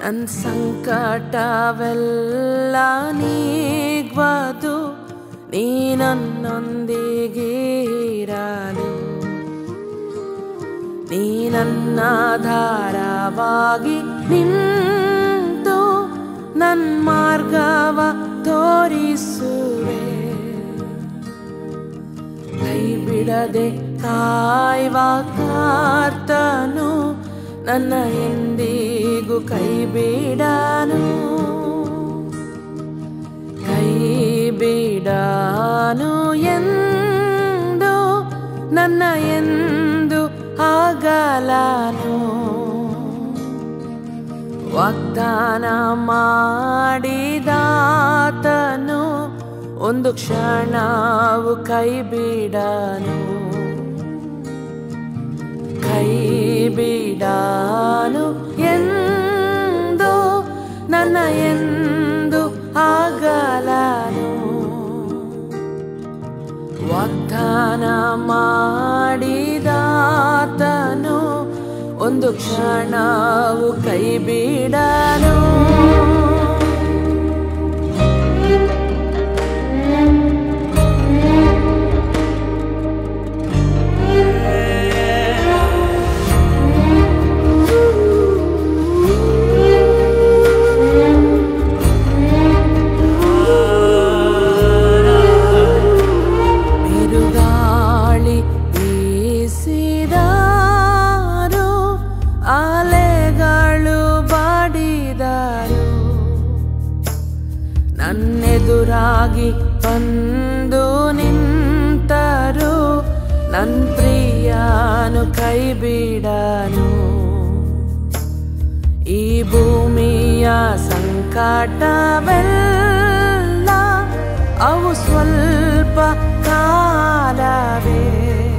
ನನ್ನ ಸಂಕಟವೆಲ್ಲ ನೀಗ್ವದು ನೀ ನನ್ನೊಂದಿಗಿರಲು ನೀ ನನ್ನ ಧಾರವಾಗಿ ನಿಂತು ನನ್ನ ಮಾರ್ಗವ ತೋರಿಸುವೆ ಕೈ ಬಿಡದೆ ಕಾಯುವ ಕರ್ತನು ನನ್ನ ಎಂದಿಗೂ ಕೈ ಬಿಡನು ಕೈ ಬಿಡನು ಎಂದು ನನ್ನ ಎಂದು ಆಗಲನು ವಾಗ್ದಾನ ಮಾಡಿದಾತನು ಒಂದು ಕ್ಷಣವು ಕೈ ಬಿಡನು ಕೈ ಬಿಡನು ಎಂದು ನನ್ನ ಎಂದು ಆಗಲನು ವಾಗ್ದಾನ ಮಾಡಿದಾತನು ಒಂದು ಕ್ಷಣವು ಕೈ ಬಿಡನು ಬಿರುಗಾಳಿ ಬೀಸಿದರು ಅಲೆಗಳು ಬಾಡಿದರು ನನ್ನೆದುರಾಗಿ ಬಂದು ನಿಂತರು ನನ್ನ ಪ್ರಿಯನು ಕೈ ಬಿಡನು ಈ ಭೂಮಿಯ ಸಂಕಟವೆಲ್ಲ ಅವು ಸ್ವಲ್ಪ ಕಾಲವೇ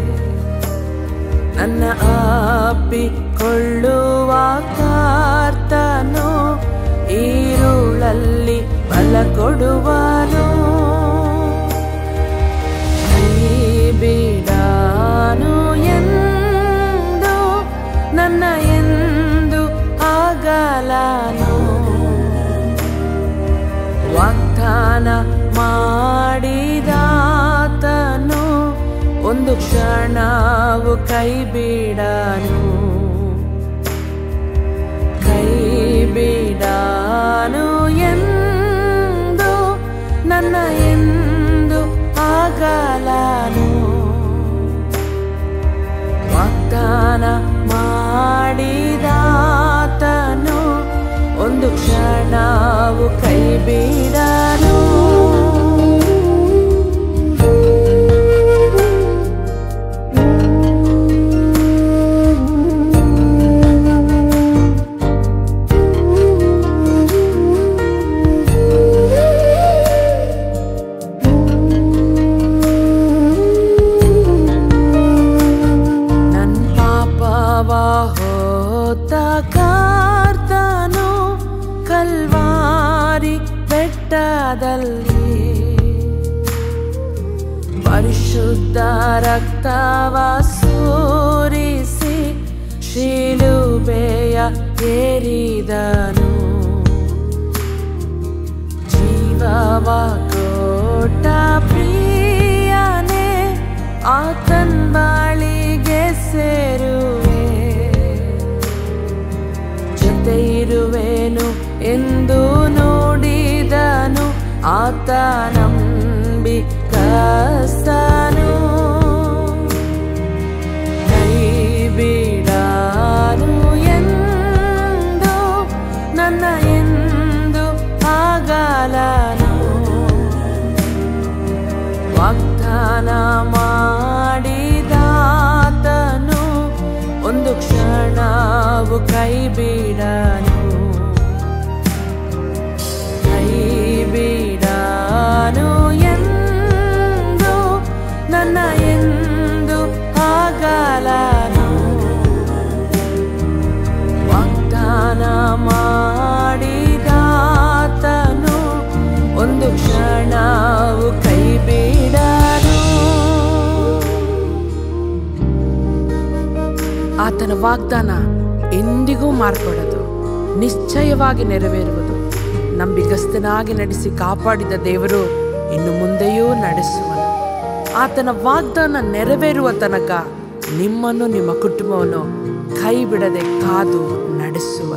ನನ್ನ ಅಪ್ಪಿಕೊಳ್ಳುವ ಕರ್ತನು ಈರುಳಲ್ಲಿ ಬಲ ಕೊಡುವನು ಕೈ ಬಿಡಾನು ಎಂದು ನನ್ನ ಎಂದು ಆಗಲನು ವಾಗ್ದಾನ ಮಾಡಿದಾತನು ಒಂದು ಕ್ಷಣವು ಕೈ ಬಿಡನು ಕೈ ಬಿಡನು ಎಂದು ನನ್ನ ಎಂದು ಆಗಲನು ವಾಗ್ದಾನ ಮಾಡಿದಾತನು ಒಂದು ಕ್ಷಣವು ಕೈ ಬಿಡನು ನನ್ ಪಾಪವ ಹೋತ ಕರ್ತನು ಕಲ್ವಾರಿ ಬೆಟ್ಟದಲ್ಲಿ ಪರಿಶುದ್ಧ ರಕ್ತವ ಸೂರಿಸಿ ಶಿಲುಬೆಯ ಏರಿದನು ಜೀವವ ಕೊಟ್ಟ ಪ್ರಿಯನೇ ಆತನ್ ಬಾಳಿಗೆ ಸೇರುವೆ ಜೊತೆ ಇರುವೆನು ಎಂದು ನೋಡಿದನು ಆತ ನಂಬಿ ಕಸ್ತನು ಕೈ ಬಿಡಾನು ಎಂದು ನನ್ನ ಎಂದು ಆಗಲನು ವಾಗ್ದಾನ ಮಾಡಿದಾತನು ಒಂದು ಕ್ಷಣವು ಕೈ ಬಿಡನು ಕೈ ಬಿಡನು ಎಂದು ನನ್ನ ಎಂದು ಆಗಲನು ವಾಗ್ದಾನ ಮಾಡಿದಾತನು ಒಂದು ಕ್ಷಣವು ಕೈ ಬಿಡನು ಆತನ ವಾಗ್ದಾನ ಎಂದಿಗೂ ಮಾರ್ಪಡದು ನಿಶ್ಚಯವಾಗಿ ನೆರವೇರುವುದು ನಂಬಿಗಸ್ತನಾಗಿ ನಡೆಸಿ ಕಾಪಾಡಿದ ದೇವರು ಇನ್ನು ಮುಂದೆಯೂ ನಡೆಸುವನು ಆತನ ವಾಗ್ದಾನ ನೆರವೇರುವ ತನಕ ನಿಮ್ಮನ್ನು ನಿಮ್ಮ ಕುಟುಂಬವನ್ನು ಕೈ ಬಿಡದೆ ಕಾದು ನಡೆಸುವ